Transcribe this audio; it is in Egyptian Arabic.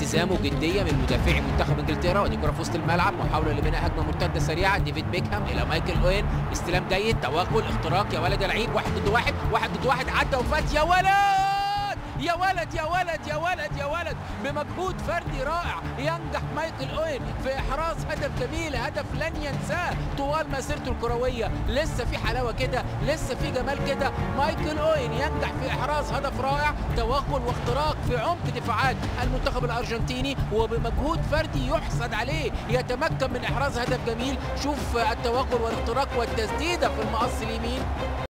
التزام وجديه من مدافعي منتخب انجلترا ودي كره في وسط الملعب محاوله لبناء هجمه مرتده سريعه ديفيد بيكهام الى مايكل اوين استلام جيد توغل اختراق يا ولد يا لعيب واحد ضد واحد واحد ضد واحد عدى وفات يا ولد يا ولد يا ولد يا ولد يا ولد بمجهود فردي رائع ينجح مايكل اوين في احراز هدف جميل هدف لن ينساه طوال مسيرته الكرويه لسه في حلاوه كده لسه في جمال كده مايكل اوين ينجح في احراز هدف رائع توغل واختراق في عمق دفاعات المنتخب الارجنتيني وبمجهود فردي يحسد عليه يتمكن من احراز هدف جميل شوف التوغل والاختراق والتسديده في المقص اليمين